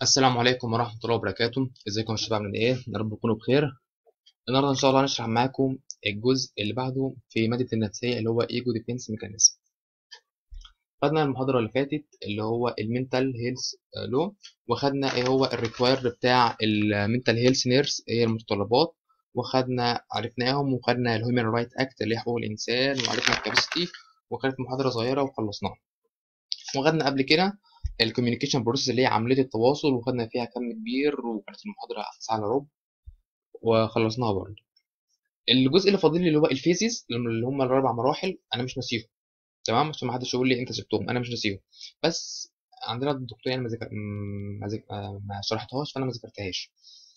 السلام عليكم ورحمة الله وبركاته ازيكم يا شباب عاملين ايه يا رب تكونوا بخير النهارده ان شاء الله هنشرح معاكم الجزء اللي بعده في مادة النفسية اللي هو ايجو ديفense ميكانيزم خدنا المحاضرة اللي فاتت اللي هو المنتال هيلث لو وخدنا ايه هو الريكواير بتاع المنتال هيلث نيرس ايه المتطلبات وخدنا عرفناهم وخدنا الهيومن رايت اكت اللي هي حقوق الانسان وعرفنا الكاباسيتي وكانت محاضرة صغيرة وخلصناها وخدنا قبل كده الكوميونيكيشن بروسيس اللي هي عمليه التواصل وخدنا فيها كم كبير وكانت المحاضره ساعه الا ربع وخلصناها برضه الجزء اللي فاضل لي اللي هو الفيزيز اللي هم الاربع مراحل انا مش ناسيهم تمام عشان ما حدش يقول لي انت سبتهم انا مش ناسيهم بس عندنا الدكتور يعني ما ذكر ما, ذك... ما شرحتهاش فانا ما ذكرتهاش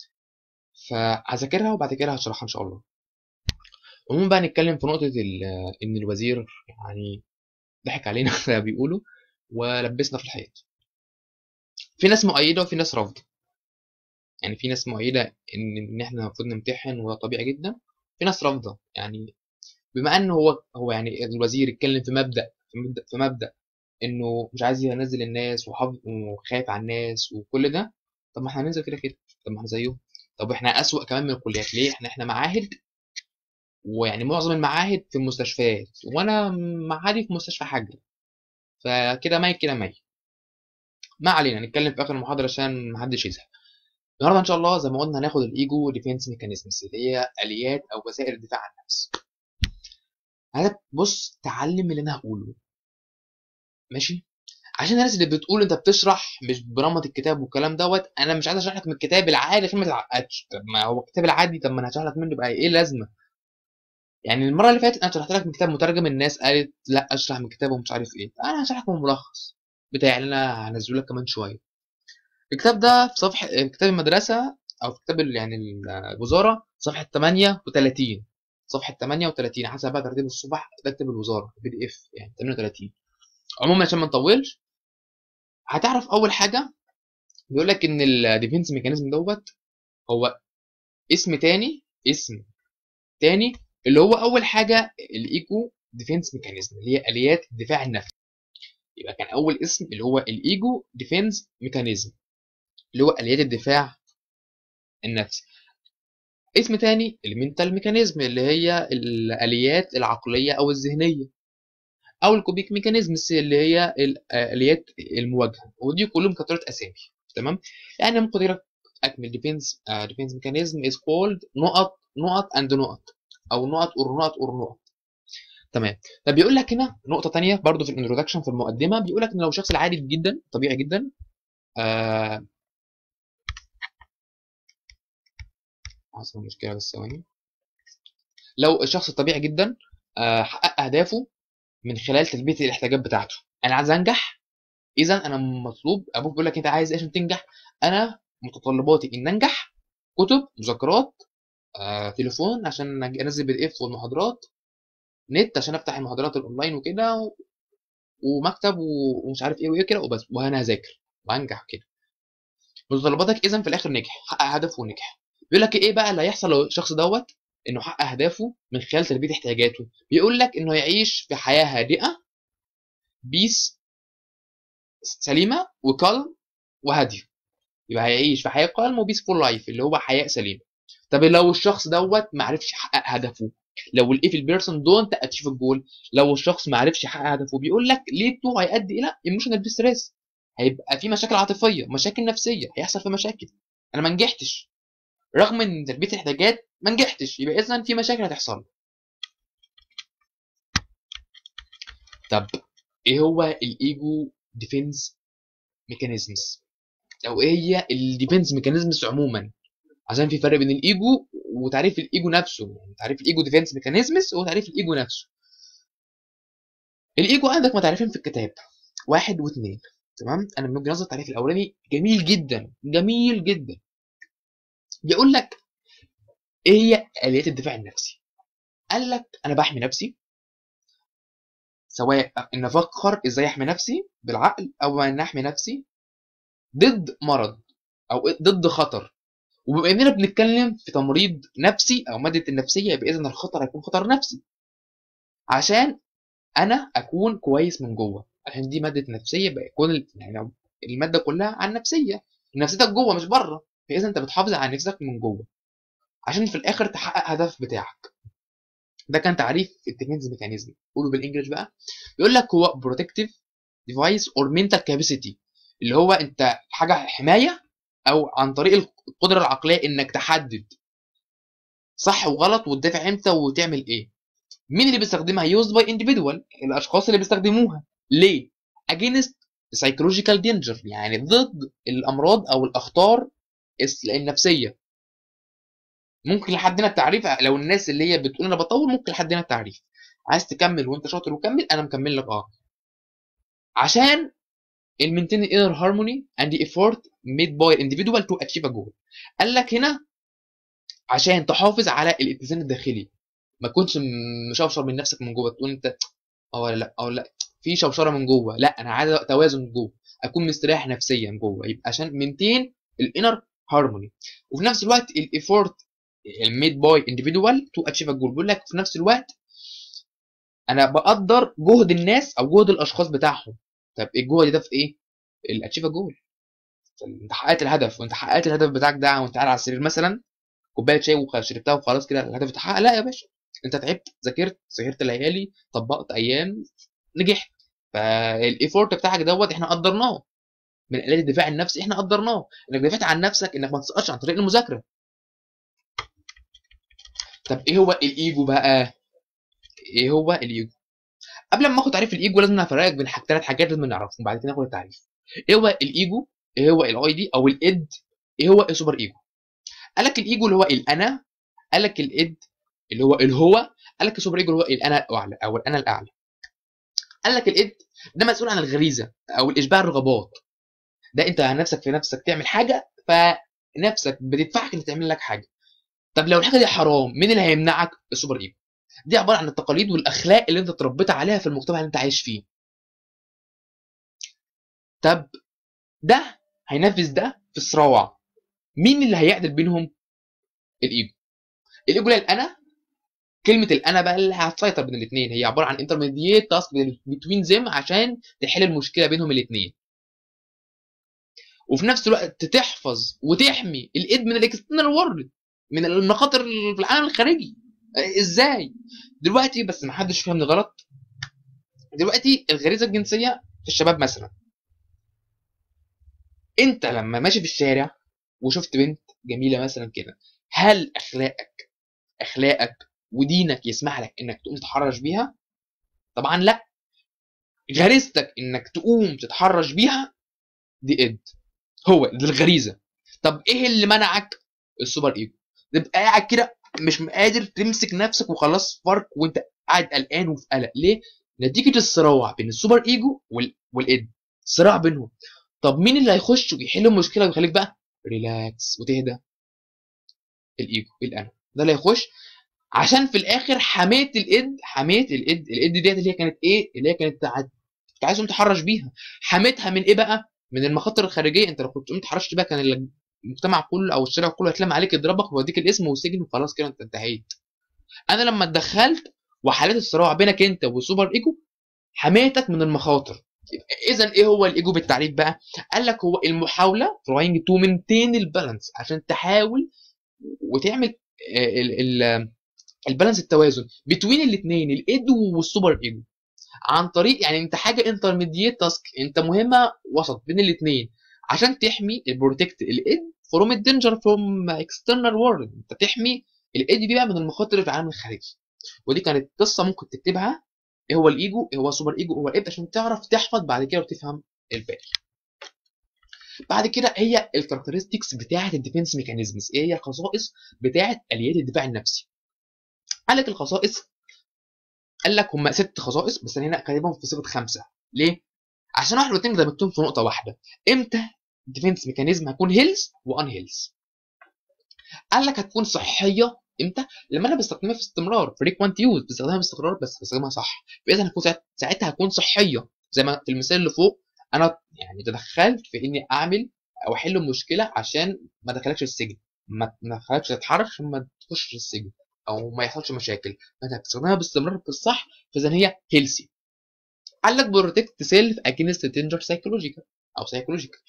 فهذاكرها وبعد كده هشرحها ان شاء الله عموما بقى نتكلم في نقطه ال... ان الوزير يعني ضحك علينا زي ما بيقولوا ولبسنا في الحيط في ناس مؤيده وفي ناس رافضه يعني في ناس مؤيده ان ان احنا المفروض نمتحن وده طبيعي جدا في ناس رافضه يعني بما ان هو هو يعني الوزير اتكلم في مبدا في مبدا في مبدا انه مش عايز ينزل الناس وحافظ وخايف على الناس وكل ده طب ما احنا هننزل كده كده طب ما احنا زيهم طب احنا اسوأ كمان من الكليات ليه احنا احنا معاهد ويعني معظم المعاهد في المستشفيات وانا معادي في مستشفى حجر فكده ميت كده ميت ما علينا نتكلم في اخر المحاضره عشان محدش يزهق النهارده ان شاء الله زي ما قلنا هناخد الايجو ديفense ميكانيزمز اللي هي اليات او وسائل الدفاع عن النفس هذا بص تعلم اللي انا هقوله ماشي عشان الناس اللي بتقول انت بتشرح مش برمط الكتاب والكلام دوت انا مش عايز اشرح لك من الكتاب العادي عشان ما تتعقدش طب ما هو الكتاب العادي طب ما انا هشرح لك منه بقى ايه لازمه يعني المره اللي فاتت انا شرحت لك من كتاب مترجم الناس قالت لا اشرح من كتاب ومش عارف ايه انا هشرح لك من ملخص بتاعي اللي انا هنزله لك كمان شويه الكتاب ده في صفحه كتاب المدرسه او في كتاب يعني الوزاره صفحه 38 صفحه 38 حسب بقى ترتيب الصفح بكتب الوزاره بي دي اف يعني 38 عموما عشان ما نطولش هتعرف اول حاجه بيقول لك ان الديفنس ميكانيزم دوت هو اسم تاني اسم تاني اللي هو اول حاجه الايجو ديفنس ميكانيزم اللي هي اليات الدفاع النفسي يبقى كان اول اسم اللي هو الايجو ديفنس ميكانيزم اللي هو اليات الدفاع النفسي اسم تاني المينتال ميكانيزم اللي هي الاليات العقليه او الذهنيه او الكوبيك ميكانيزمز اللي هي الاليات المواجهه ودي كلهم كثره اسامي تمام يعني ممكن اكمل ديفنس ديفنس ميكانيزم از كولد نقط نقط اند نقط او نقط اور نقط اور نقط تمام طب بيقول لك هنا نقطه تانية برضو في الانترودكشن في المقدمه بيقول لك ان لو شخص عادي جدا طبيعي جدا آه حصل مشكله بس ثواني لو الشخص الطبيعي جدا آه حقق اهدافه من خلال تلبيه الاحتياجات بتاعته انا عايز انجح اذا انا مطلوب ابوك بيقول لك انت عايز ايه عشان تنجح انا متطلباتي ان انجح كتب مذكرات آه، تليفون عشان انزل بي دي اف والمحاضرات نت عشان افتح المحاضرات الاونلاين وكده و... ومكتب و... ومش عارف ايه وايه كده وبس وانا هذاكر وهنجح كده متطلباتك اذا في الاخر نجح حقق هدفه ونجح بيقول لك ايه بقى اللي هيحصل لو الشخص دوت انه حقق اهدافه من خلال تلبيه احتياجاته بيقول لك انه يعيش في حياه هادئه بيس سليمه وكالم وهاديه يبقى هيعيش في حياه كالم وبيسفول لايف اللي هو حياه سليمه طب لو الشخص دوت ما عرفش يحقق هدفه لو الايف البيرسون دونت اتشيف الجول لو الشخص ما عرفش يحقق هدفه بيقول لك ليه تو هيؤدي الى ايموشنال ديستريس هيبقى في مشاكل عاطفيه مشاكل نفسيه هيحصل في مشاكل انا ما نجحتش رغم ان تلبيه الاحتياجات ما نجحتش يبقى اذا في مشاكل هتحصل طب ايه هو الايجو ديفنس ميكانيزمز او ايه هي الديفنس ميكانيزمز عموما عشان في فرق بين الايجو وتعريف الايجو نفسه يعني تعريف الايجو ديفنس ميكانيزمز هو تعريف الايجو نفسه الايجو عندك متعرفين في الكتاب واحد واثنين تمام انا من وجهه نظري التعريف الاولاني جميل جدا جميل جدا بيقول لك ايه هي اليات الدفاع النفسي قال لك انا بحمي نفسي سواء ان افكر ازاي احمي نفسي بالعقل او ان احمي نفسي ضد مرض او ضد خطر وبما اننا بنتكلم في تمريض نفسي او ماده النفسيه يبقى اذا الخطر هيكون خطر نفسي عشان انا اكون كويس من جوه عشان دي ماده نفسيه يبقى يكون يعني الماده كلها عن نفسيه نفسيتك جوه مش بره فاذا انت بتحافظ على نفسك من جوه عشان في الاخر تحقق هدف بتاعك ده كان تعريف الديفنس ميكانيزم قوله بالانجلش بقى بيقول لك هو بروتكتيف ديفايس اور منتال كاباسيتي اللي هو انت حاجه حمايه او عن طريق القدره العقليه انك تحدد صح وغلط وتدافع امتى وتعمل ايه مين اللي بيستخدمها يوزد باي individual الاشخاص اللي بيستخدموها ليه against psychological danger يعني ضد الامراض او الاخطار النفسيه ممكن لحد هنا التعريف لو الناس اللي هي بتقول انا بطول ممكن لحد هنا التعريف عايز تكمل وانت شاطر وكمل انا مكمل لك اه عشان المينتين inner harmony and the effort made by individual to achieve a goal قال لك هنا عشان تحافظ على الاتزان الداخلي ما تكونش مشوشر من نفسك من جوه تقول انت اه ولا لا اه لا في شوشره من جوه لا انا عايز توازن من جوه اكون مستريح نفسيا جوه يبقى عشان مينتين الانر هارموني وفي نفس الوقت الايفورت الميد باي individual تو اتشيف الجول بيقول لك في نفس الوقت انا بقدر جهد الناس او جهد الاشخاص بتاعهم طب الجهد ده في ايه؟ الاتشيف جول انت حققت الهدف وانت حققت الهدف بتاعك ده وانت قاعد على السرير مثلا كوبايه شاي وشربتها وخلاص كده الهدف اتحقق لا يا باشا انت تعبت ذاكرت سهرت ليالي طبقت ايام نجحت فالايفورت بتاعك دوت احنا قدرناه من الات الدفاع النفسي احنا قدرناه انك دافعت عن نفسك انك ما تسقطش عن طريق المذاكره طب ايه هو الايجو بقى ايه هو الايجو قبل ما اخد تعريف الايجو لازم افرقك بين ثلاث حاجات لازم نعرفهم بعد كده ناخد التعريف ايه هو الايجو ايه هو الاي دي او الاد ايه هو السوبر ايجو قال لك الايجو اللي هو الانا قال لك الاد اللي هو الهو قال لك السوبر ايجو اللي هو الانا الاعلى او الانا الاعلى قال لك الاد ده مسؤول عن الغريزه او الاشباع الرغبات ده انت عن نفسك في نفسك تعمل حاجه فنفسك بتدفعك انك تعمل لك حاجه طب لو الحاجه دي حرام مين اللي هيمنعك السوبر ايجو دي عباره عن التقاليد والاخلاق اللي انت اتربيت عليها في المجتمع اللي انت عايش فيه طب ده هينفذ ده في الصراع مين اللي هيعدل بينهم الايجو الايجو اللي الانا كلمه الانا بقى اللي هتسيطر بين الاثنين هي عباره عن انترميديت تاسك بتوين زم عشان تحل المشكله بينهم الاثنين وفي نفس الوقت تحفظ وتحمي الايد من الاكسترنال وورلد من المخاطر في العالم الخارجي ازاي دلوقتي بس ما حدش فهمني غلط دلوقتي الغريزه الجنسيه في الشباب مثلا انت لما ماشي في الشارع وشفت بنت جميله مثلا كده هل اخلاقك اخلاقك ودينك يسمح لك انك تقوم تتحرش بيها طبعا لا غريزتك انك تقوم تتحرش بيها دي اد هو دي الغريزه طب ايه اللي منعك السوبر ايجو تبقى قاعد كده مش قادر تمسك نفسك وخلاص فرق وانت قاعد قلقان وفي قلق ليه نتيجه الصراع بين السوبر ايجو وال... والاد صراع بينهم طب مين اللي هيخش ويحل المشكله ويخليك بقى ريلاكس وتهدى الايجو الانا ده اللي هيخش عشان في الاخر حمايه الاد حمايه الاد الاد ديت اللي هي كانت ايه اللي هي كانت كنت عايزهم تحرش بيها حميتها من ايه بقى من المخاطر الخارجيه انت لو كنت قمت حرشت بقى كان المجتمع كله او الشارع كله هيتلم عليك يضربك ويوديك الاسم والسجن وخلاص كده انت انتهيت انا لما اتدخلت وحليت الصراع بينك انت والسوبر ايجو حمايتك من المخاطر اذا ايه هو الايجو بالتعريف بقى قال لك هو المحاوله trying to maintain البالانس عشان تحاول وتعمل ال ال البالانس التوازن بين الاثنين الايجو والسوبر ايجو عن طريق يعني انت حاجه انترميديت تاسك انت مهمه وسط بين الاثنين عشان تحمي البروتكت الايد فروم الدينجر فروم اكسترنال وورلد انت تحمي الايد دي بقى من المخاطر في العالم الخارجي ودي كانت قصه ممكن تكتبها ايه هو الايجو ايه هو السوبر ايجو هو الايد عشان تعرف تحفظ بعد كده وتفهم الباقي بعد كده هي الكاركترستكس بتاعه الديفنس ميكانيزمز ايه هي الخصائص بتاعه اليات الدفاع النفسي قال لك الخصائص قال لك هم ست خصائص بس انا هنا كاتبهم في صيغه خمسه ليه عشان واحد واثنين دمجتهم في نقطه واحده امتى الديفنس ميكانيزم هتكون هيلز وان هيلز قال لك هتكون صحيه امتى لما انا بستخدمها في استمرار فريكوانت يوز بستخدمها باستمرار بس بستخدمها صح فاذا هتكون ساعتها هتكون صحيه زي ما في المثال اللي فوق انا يعني تدخلت في اني اعمل او احل مشكله عشان ما ادخلكش السجن ما تدخلكش تتحرك عشان ما تخشش السجن او ما يحصلش مشاكل فانت بتستخدمها باستمرار بالصح فاذا هي هيلسي قال لك بروتكت سيلف اجينست دينجر سايكولوجيكال او سايكولوجيكال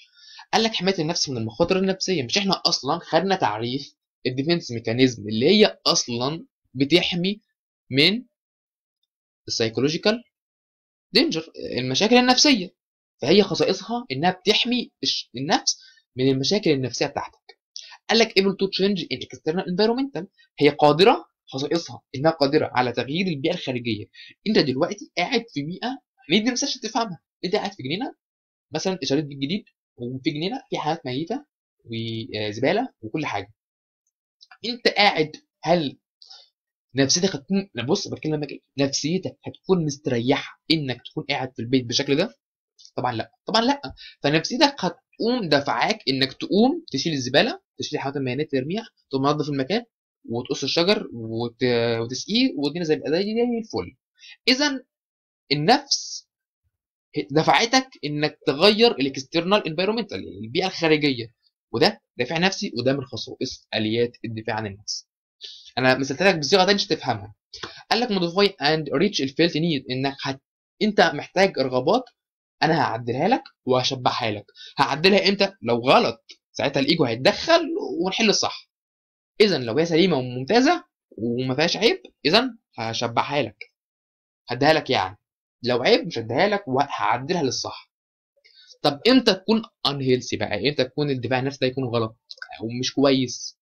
قال لك حمايه النفس من المخاطر النفسيه مش احنا اصلا خدنا تعريف الديفنس ميكانيزم اللي هي اصلا بتحمي من السايكولوجيكال دينجر المشاكل النفسيه فهي خصائصها انها بتحمي النفس من المشاكل النفسيه بتاعتك قال لك able to change in external environmental هي قادره خصائصها انها قادره على تغيير البيئه الخارجيه انت دلوقتي قاعد في بيئه ندي مثال عشان تفهمها انت قاعد في جنينه مثلا اشارات بيت جديد وفي جنينه في حيوانات ميته وزباله وكل حاجه انت قاعد هل نفسيتك هتكون بص بتكلم معاك نفسيتك هتكون مستريحه انك تكون قاعد في البيت بالشكل ده طبعا لا طبعا لا فنفسيتك هتقوم دفعاك انك تقوم تشيل الزباله تشيل الحيوانات الميتة ترميها تقوم تنظف المكان وتقص الشجر وت... وتسقيه والدنيا زي زي زي الفل اذا النفس دفعتك انك تغير الاكسترنال انفايرمنتال يعني البيئه الخارجيه وده دافع نفسي وده من خصائص اليات الدفاع عن النفس انا مثلت لك بصيغه ثانيه عشان تفهمها قال لك موديفاي اند ريتش الفيلت نيد انك هت... انت محتاج رغبات انا هعدلها لك وهشبعها لك هعدلها امتى لو غلط ساعتها الايجو هيتدخل ونحل الصح اذا لو هي سليمه وممتازه وما فيهاش عيب اذا هشبعها لك هديها لك يعني لو عيب مش هديها لك وهعدلها للصح طب امتى تكون انهيلسي بقى امتى تكون الدفاع النفسي ده يكون غلط او مش كويس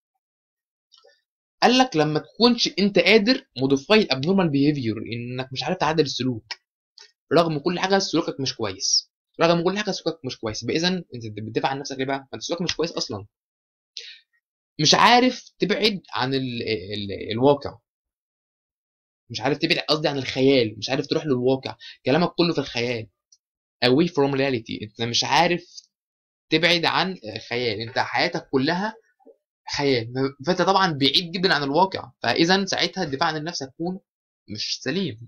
قال لك لما تكونش انت قادر موديفاي الابنورمال بيهيفير انك مش عارف تعدل السلوك رغم كل حاجه سلوكك مش كويس رغم كل حاجه سلوكك مش كويس يبقى اذا انت بتدافع عن نفسك ليه بقى؟ انت سلوكك مش كويس اصلا مش عارف تبعد عن ال ال الواقع مش عارف تبعد قصدي عن الخيال مش عارف تروح للواقع كلامك كله في الخيال away from reality انت مش عارف تبعد عن خيال انت حياتك كلها خيال فانت طبعا بعيد جدا عن الواقع فاذا ساعتها الدفاع عن النفس هتكون مش سليم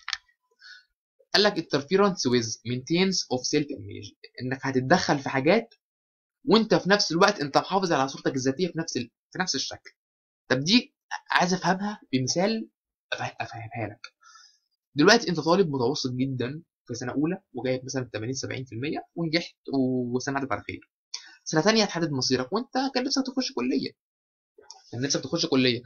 قال لك interference with maintenance of self image انك هتتدخل في حاجات وانت في نفس الوقت انت محافظ على صورتك الذاتيه في نفس ال... في نفس الشكل طب دي عايز افهمها بمثال افهمها لك دلوقتي انت طالب متوسط جدا في سنه اولى وجايب مثلا 80 70% ونجحت وسنه عدت على خير سنه ثانيه هتحدد مصيرك وانت كان نفسك تخش كليه كان نفسك تخش كليه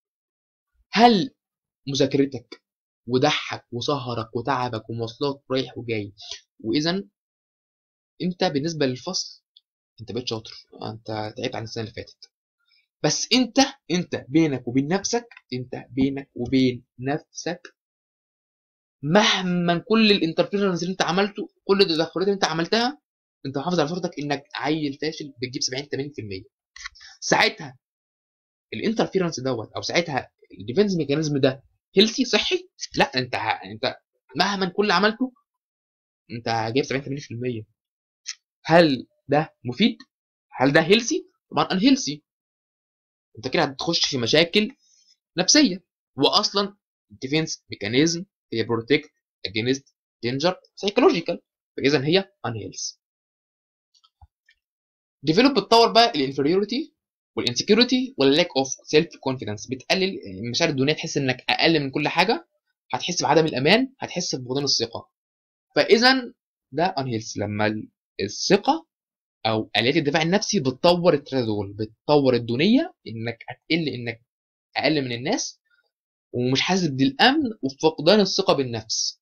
هل مذاكرتك ودحك وسهرك وتعبك ومواصلات رايح وجاي واذا انت بالنسبه للفصل انت بقيت شاطر انت تعبت عن السنه اللي فاتت بس انت انت بينك وبين نفسك انت بينك وبين نفسك مهما كل الانترفيرنس اللي انت عملته كل التدخلات اللي انت عملتها انت محافظ على صورتك انك عيل فاشل بتجيب 70 80% ساعتها الانترفيرنس دوت او ساعتها الديفنس ميكانيزم ده هيلثي صحي لا انت انت مهما كل عملته انت جايب 70 80% هل ده مفيد هل ده هيلثي طبعا ان هيلثي انت كده هتخش في مشاكل نفسيه واصلا الديفنس ميكانيزم هي بروتكت اجينست دينجر سايكولوجيكال فاذا هي ان هيلثي ديفلوب بتطور بقى الانفيريورتي والانسكيورتي واللاك اوف سيلف كونفيدنس بتقلل المشاعر الدونيه تحس انك اقل من كل حاجه هتحس بعدم الامان هتحس بفقدان الثقه فاذا ده انهيلث لما الثقه او اليات الدفاع النفسي بتطور الثلاثه دول بتطور الدونيه انك هتقل انك اقل من الناس ومش حاسس بالامن وفقدان الثقه بالنفس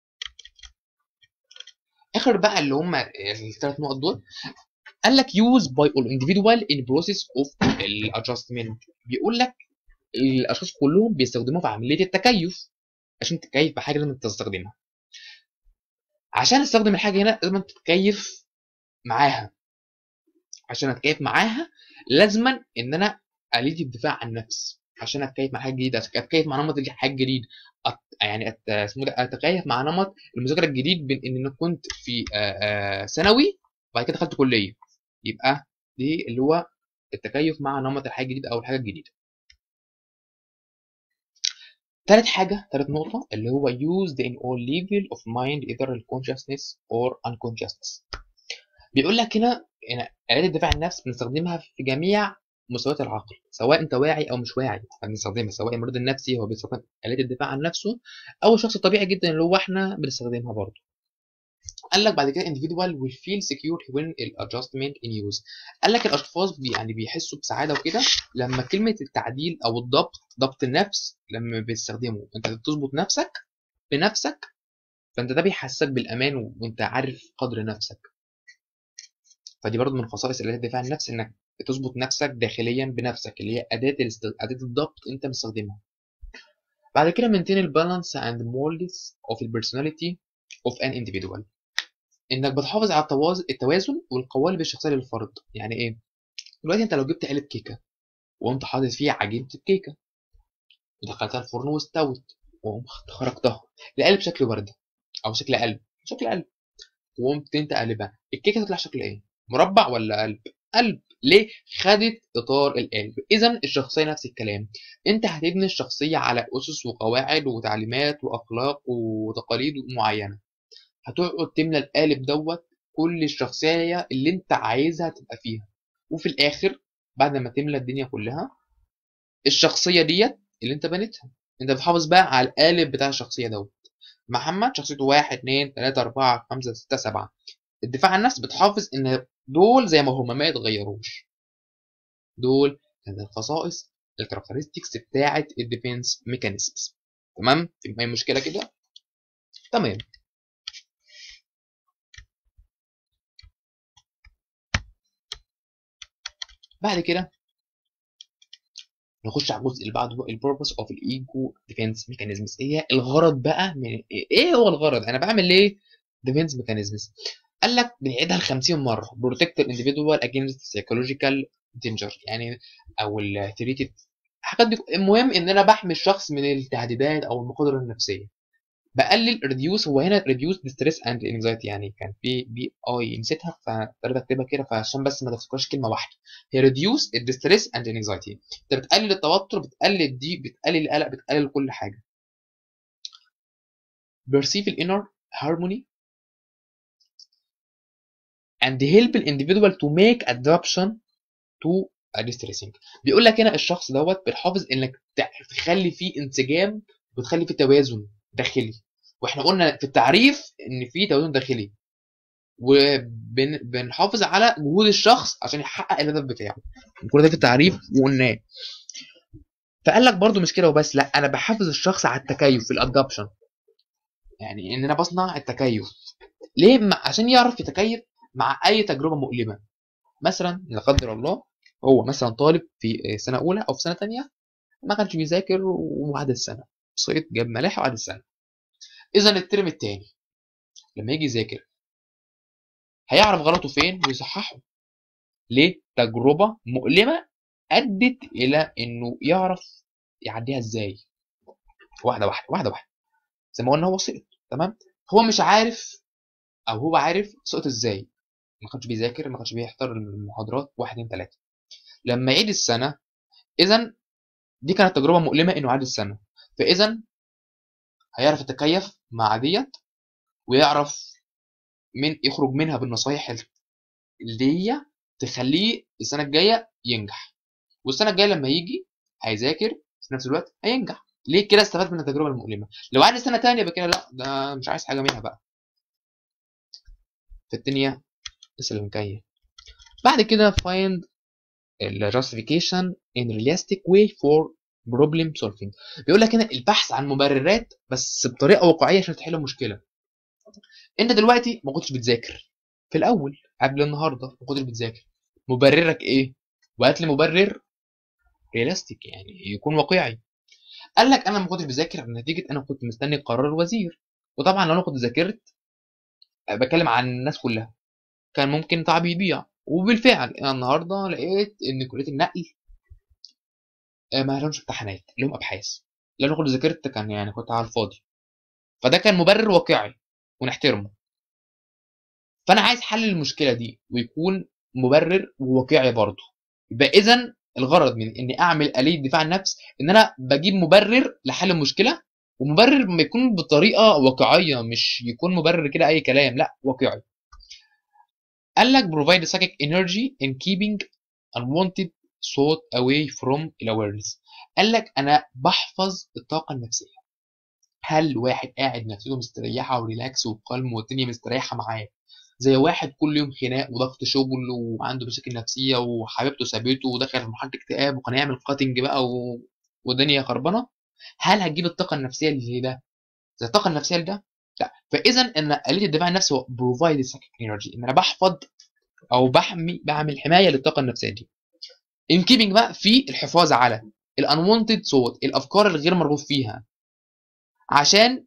اخر بقى اللي هم الثلاث نقط دول قال لك use by all individual in process of الادجستمنت بيقول لك الاشخاص كلهم بيستخدموها في عمليه التكيف عشان تتكيف بحاجه لازم تستخدمها عشان استخدم الحاجه هنا لازم تتكيف معاها عشان اتكيف معاها لازما ان انا اليت الدفاع عن النفس عشان اتكيف مع حاجه جديده اتكيف مع نمط حاجه جديد أت... يعني أت... اسمه ده اتكيف مع نمط المذاكره الجديد بين ان انا كنت في ثانوي وبعد كده دخلت كليه يبقى دي اللي هو التكيف مع نمط الحاجه الجديده او الحاجه الجديده تالت حاجة تالت نقطة اللي هو used in all level of mind either consciousness or unconsciousness بيقول لك هنا هنا آلات الدفاع النفس بنستخدمها في جميع مستويات العقل سواء انت واعي او مش واعي بنستخدمها سواء المريض النفسي هو بيستخدم آلات الدفاع عن نفسه او الشخص الطبيعي جدا اللي هو احنا بنستخدمها برضه قال لك بعد كده individual will feel secure when adjustment in use قال لك الاشخاص بي يعني بيحسوا بسعاده وكده لما كلمه التعديل او الضبط ضبط النفس لما بيستخدمه انت بتظبط نفسك بنفسك فانت ده بيحسسك بالامان و- وانت عارف قدر نفسك فدي برضو من خصائص اداه الدفاع عن النفس انك بتظبط نفسك داخليا بنفسك اللي هي اداه الاست... اداه الضبط انت مستخدمها بعد كده maintain البالانس and molds of the personality of an individual انك بتحافظ على التوازن التوازن والقوالب الشخصيه للفرد يعني ايه دلوقتي انت لو جبت علبه كيكه وقمت حاطط فيها عجينه الكيكه ودخلتها الفرن واستوت وقمت خرجتها القالب شكل ورده او شكل قلب شكل قلب وقمت انت قلبها الكيكه تطلع شكل ايه مربع ولا قلب قلب ليه خدت اطار القلب اذا الشخصيه نفس الكلام انت هتبني الشخصيه على اسس وقواعد وتعليمات واخلاق وتقاليد معينه هتقعد تملى القالب دوت كل الشخصيه اللي انت عايزها تبقى فيها وفي الاخر بعد ما تملى الدنيا كلها الشخصيه ديت اللي انت بنيتها انت بتحافظ بقى على القالب بتاع الشخصيه دوت محمد شخصيته واحد اتنين تلاتة أربعة خمسة ستة سبعة الدفاع عن النفس بتحافظ إن دول زي ما هما ما يتغيروش دول كانت الخصائص الكاركترستكس بتاعة الديفنس ميكانيزمز تمام في أي مشكلة كده تمام بعد كده نخش على الجزء اللي بعده البوربس اوف الايجو ديفنس ميكانيزمز هي الغرض بقى من ايه إيه هو الغرض انا بعمل ليه ديفنس ميكانيزمز قال لك بنعيدها ل 50 مره بروتكت الانديفيدوال اجينست سايكولوجيكال دينجر يعني او الثريتد حاجات دي المهم ان انا بحمي الشخص من التهديدات او المخاطر النفسيه بقلل ريديوس هو هنا ريديوس ستريس اند انكزايتي يعني كان في بي اي نسيتها فاضطريت اكتبها كده فعشان بس ما تفتكرش كلمه واحده هي ريديوس الستريس اند انكزايتي انت بتقلل التوتر بتقلل الضيق بتقلل القلق بتقلل كل حاجه perceive الانر harmony and help the individual to make adaptation to a distressing بيقول لك هنا الشخص دوت بتحافظ انك تخلي فيه انسجام وتخلي فيه توازن داخلي واحنا قلنا في التعريف ان في توازن داخلي وبنحافظ على جهود الشخص عشان يحقق الهدف بتاعه كل ده في التعريف وقلناه فقال لك برضو مش كده وبس لا انا بحافظ الشخص على التكيف في الادابشن يعني ان انا بصنع التكيف ليه عشان يعرف يتكيف مع اي تجربه مؤلمه مثلا لا قدر الله هو مثلا طالب في سنه اولى او في سنه ثانيه ما كانش بيذاكر وعد السنه صيد جاب ملاحه وعد السنه اذا الترم الثاني لما يجي يذاكر هيعرف غلطه فين ويصححه ليه تجربه مؤلمه ادت الى انه يعرف يعديها ازاي واحده واحده واحده واحده زي ما قلنا هو سقط تمام هو مش عارف او هو عارف سقط ازاي ما كانش بيذاكر ما كانش بيحضر المحاضرات واحد اتنين تلاته لما يعيد السنه اذا دي كانت تجربه مؤلمه انه عاد السنه فاذا هيعرف يتكيف مع ديت ويعرف من يخرج منها بالنصايح اللي هي تخليه السنه الجايه ينجح والسنه الجايه لما يجي هيذاكر في نفس الوقت هينجح ليه كده استفاد من التجربه المؤلمه لو عاد السنه تانية يبقى كده لا ده مش عايز حاجه منها بقى في الدنيا لسه اللي مكيف بعد كده find ال justification in realistic way for problem solving بيقول لك هنا البحث عن مبررات بس بطريقه واقعيه عشان تحل المشكله انت دلوقتي ما كنتش بتذاكر في الاول قبل النهارده ما كنتش بتذاكر مبررك ايه وهات لي مبرر رياليستيك يعني يكون واقعي قال لك انا ما كنتش بذاكر نتيجه انا كنت مستني قرار الوزير وطبعا لو انا كنت ذاكرت بتكلم عن الناس كلها كان ممكن تعبي يضيع وبالفعل انا النهارده لقيت ان كليه النقل ما لهمش امتحانات لهم ابحاث لو انا كنت ذاكرت كان يعني كنت على الفاضي فده كان مبرر واقعي ونحترمه فانا عايز حل المشكله دي ويكون مبرر وواقعي برضه يبقى اذا الغرض من اني اعمل اليه دفاع النفس ان انا بجيب مبرر لحل المشكله ومبرر ما يكون بطريقه واقعيه مش يكون مبرر كده اي كلام لا واقعي قال لك provide psychic energy in keeping unwanted thought away from awareness قال لك انا بحفظ الطاقه النفسيه هل واحد قاعد نفسيته مستريحه وريلاكس وقلم والدنيا مستريحه معاه زي واحد كل يوم خناق وضغط شغل وعنده مشاكل نفسيه وحبيبته سابته ودخل في مرحله اكتئاب وكان يعمل كاتنج بقى و... والدنيا خربانه هل هتجيب الطاقه النفسيه اللي ده زي الطاقه النفسيه لده لا فاذا ان آلية الدفاع النفسي هو بروفايد سايكيك انرجي ان انا بحفظ او بحمي بعمل حمايه للطاقه النفسيه دي ان كيبنج بقى في الحفاظ على الانونتد صوت الافكار الغير مرغوب فيها عشان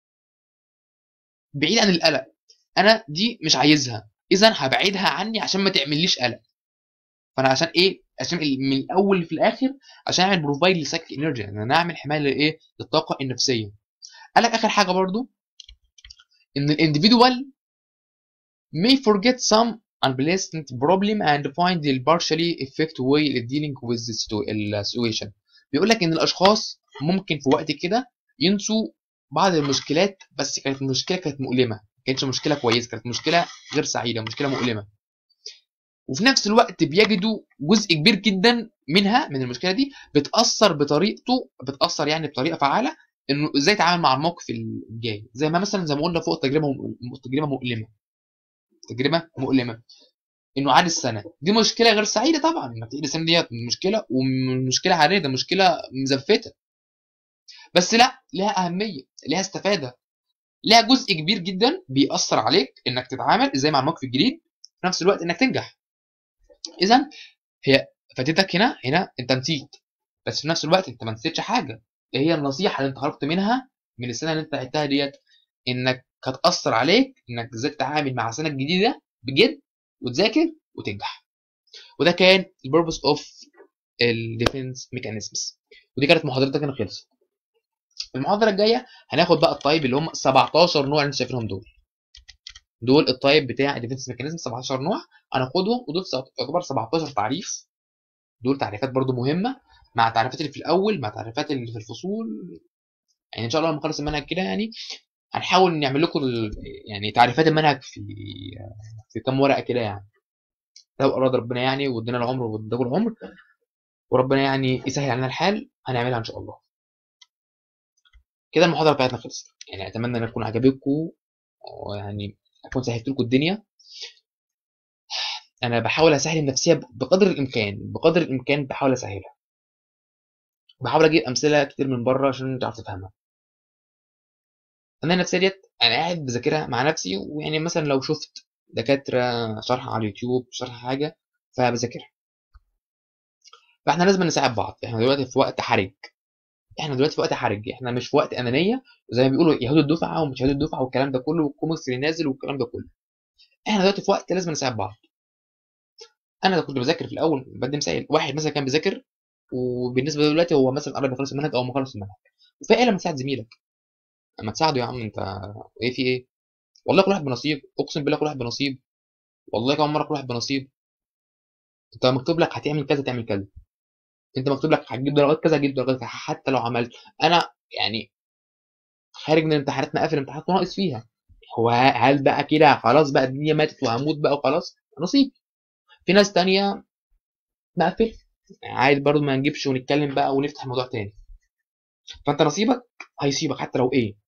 بعيد عن القلق انا دي مش عايزها اذا هبعدها عني عشان ما تعمليش قلق فانا عشان ايه عشان من الاول في الاخر عشان اعمل بروفايد لسايكل انرجي ان انا اعمل حمايه لايه للطاقه النفسيه قال لك اخر حاجه برضو ان الانديفيدوال may forget some unpleasant problem and find the partially effect way of dealing with the situation بيقول لك ان الاشخاص ممكن في وقت كده ينسوا بعض المشكلات بس كانت المشكله كانت مؤلمه ما كانتش مشكله كويسه كانت مشكله غير سعيده مشكله مؤلمه وفي نفس الوقت بيجدوا جزء كبير جدا منها من المشكله دي بتاثر بطريقته بتاثر يعني بطريقه فعاله انه ازاي يتعامل مع الموقف الجاي زي ما مثلا زي ما قلنا فوق تجربه تجربه مؤلمه تجربه مؤلمه انه عاد السنه دي مشكله غير سعيده طبعا انك تعيد السنه ديت مشكله ومشكله عاديه ده مشكله مزفته بس لا لها اهميه لها استفاده لها جزء كبير جدا بيأثر عليك انك تتعامل ازاي مع الموقف الجديد في نفس الوقت انك تنجح اذا هي فاتتك هنا هنا انت نسيت بس في نفس الوقت انت ما نسيتش حاجه ايه هي النصيحه اللي انت خرجت منها من السنه اللي انت عدتها ديت انك هتاثر عليك انك ازاي تتعامل مع السنه الجديده بجد وتذاكر وتنجح وده كان البربس اوف الديفنس ميكانيزمز ودي كانت محاضرتك هنا خلصت المحاضره الجايه هناخد بقى الطيب اللي هم 17 نوع اللي انتوا شايفينهم دول دول الطيب بتاع الديفنس ميكانيزم 17 نوع هناخدهم ودول يعتبر 17 تعريف دول تعريفات برضو مهمه مع التعريفات اللي في الاول مع التعريفات اللي في الفصول يعني ان شاء الله لما نخلص المنهج كده يعني هنحاول نعمل لكم يعني تعريفات المنهج في في كام ورقه كده يعني لو اراد ربنا يعني وادينا العمر واداكم العمر وربنا يعني يسهل علينا الحال هنعملها ان شاء الله كده المحاضره بتاعتنا خلصت يعني اتمنى ان تكون عجبتكم ويعني اكون سهلت لكم الدنيا انا بحاول اسهل النفسيه بقدر الامكان بقدر الامكان بحاول اسهلها بحاول اجيب امثله كتير من بره عشان تعرف تفهمها انا النفسيه ديت انا قاعد بذاكرها مع نفسي ويعني مثلا لو شفت دكاتره شرح على اليوتيوب شرح حاجه فبذاكرها فاحنا لازم نساعد بعض احنا دلوقتي في وقت حرج احنا دلوقتي في وقت حرج احنا مش في وقت انانيه زي ما بيقولوا يهود الدفعه ومش يهود الدفعه والكلام ده كله والكوميكس اللي نازل والكلام ده كله احنا دلوقتي في وقت لازم نساعد بعض انا كنت بذاكر في الاول بدي مثال واحد مثلا كان بيذاكر وبالنسبه دلوقتي هو مثلا قرب يخلص المنهج او مخلص المنهج وفي ايه لما تساعد زميلك اما تساعده يا عم انت ايه في ايه والله كل واحد بنصيب اقسم بالله كل واحد بنصيب والله كمان مره كل واحد بنصيب انت مكتوب لك هتعمل كذا تعمل كذا انت مكتوب لك هتجيب درجات كذا هتجيب درجات كذا حتى لو عملت انا يعني خارج من امتحاناتنا قافل امتحانات ناقص فيها هو هل بقى كده خلاص بقى الدنيا ماتت وهموت بقى وخلاص نصيب في ناس تانية مقفل عادي برضو ما نجيبش ونتكلم بقى ونفتح الموضوع تاني فانت نصيبك هيصيبك حتى لو ايه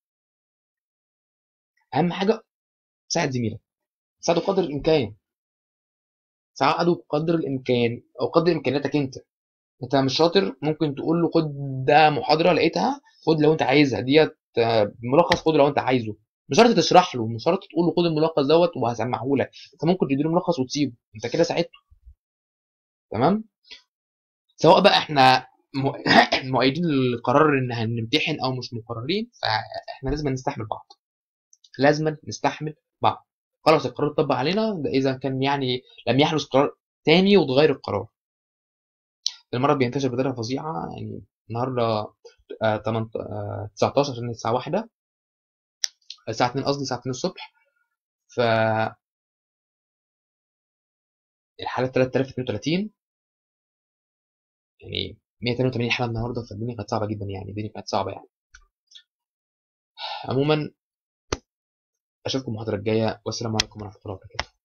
اهم حاجه ساعد زميلك ساعده قدر الامكان ساعده بقدر الامكان او قدر امكانياتك انت انت مش شاطر ممكن تقول له خد ده محاضره لقيتها خد لو انت عايزها ديت ملخص خد لو انت عايزه مش شرط تشرح له مش شرط تقول له خد الملخص دوت وهسمعه لك انت ممكن تديله ملخص وتسيبه انت كده ساعدته تمام سواء بقى احنا مؤيدين للقرار ان هنمتحن او مش مقررين فاحنا لازم نستحمل بعض لازم نستحمل بعض خلاص القرار اتطبق علينا ده اذا كان يعني لم يحدث قرار تاني وتغير القرار المرض بينتشر بطريقه فظيعه يعني النهارده 19 عشان الساعه واحدة الساعه 2 قصدي الساعه 2 الصبح ف الحالات 3032 يعني 182 حاله النهارده فالدنيا كانت صعبه جدا يعني الدنيا كانت صعبه يعني عموما اشوفكم المحاضره الجايه والسلام عليكم ورحمه الله وبركاته